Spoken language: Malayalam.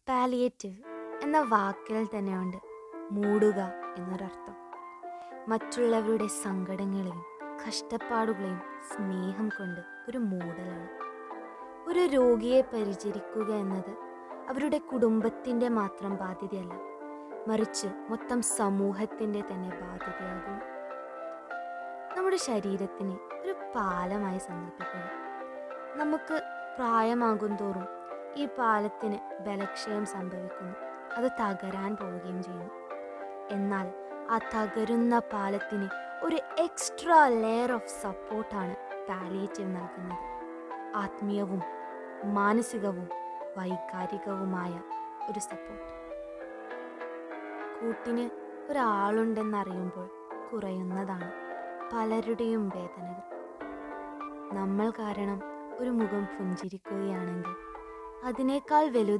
പാലിയേറ്റീവ് എന്ന വാക്കിൽ തന്നെയുണ്ട് മൂടുക എന്നൊരർത്ഥം മറ്റുള്ളവരുടെ സങ്കടങ്ങളെയും കഷ്ടപ്പാടുകളെയും സ്നേഹം കൊണ്ട് ഒരു മൂടലാണ് ഒരു രോഗിയെ പരിചരിക്കുക എന്നത് അവരുടെ കുടുംബത്തിൻ്റെ മാത്രം ബാധ്യതയല്ല മറിച്ച് മൊത്തം സമൂഹത്തിൻ്റെ തന്നെ ബാധ്യതയാകുന്നു നമ്മുടെ ശരീരത്തിനെ ഒരു പാലമായി സങ്കല്പിക്കുക നമുക്ക് പ്രായമാകും തോറും ഈ പാലത്തിന് ബലക്ഷയം സംഭവിക്കുന്നു അത് തകരാൻ പോവുകയും ചെയ്യുന്നു എന്നാൽ ആ തകരുന്ന പാലത്തിന് ഒരു എക്സ്ട്രാ ലെയർ ഓഫ് സപ്പോർട്ടാണ് പാലിയേറ്റീവ് നൽകുന്നത് ആത്മീയവും മാനസികവും വൈകാരികവുമായ ഒരു സപ്പോർട്ട് കൂട്ടിന് ഒരാളുണ്ടെന്നറിയുമ്പോൾ കുറയുന്നതാണ് പലരുടെയും വേദനകൾ നമ്മൾ കാരണം ഒരു മുഖം പുഞ്ചിരിക്കുകയാണെങ്കിൽ അതിനേക്കാൾ വലു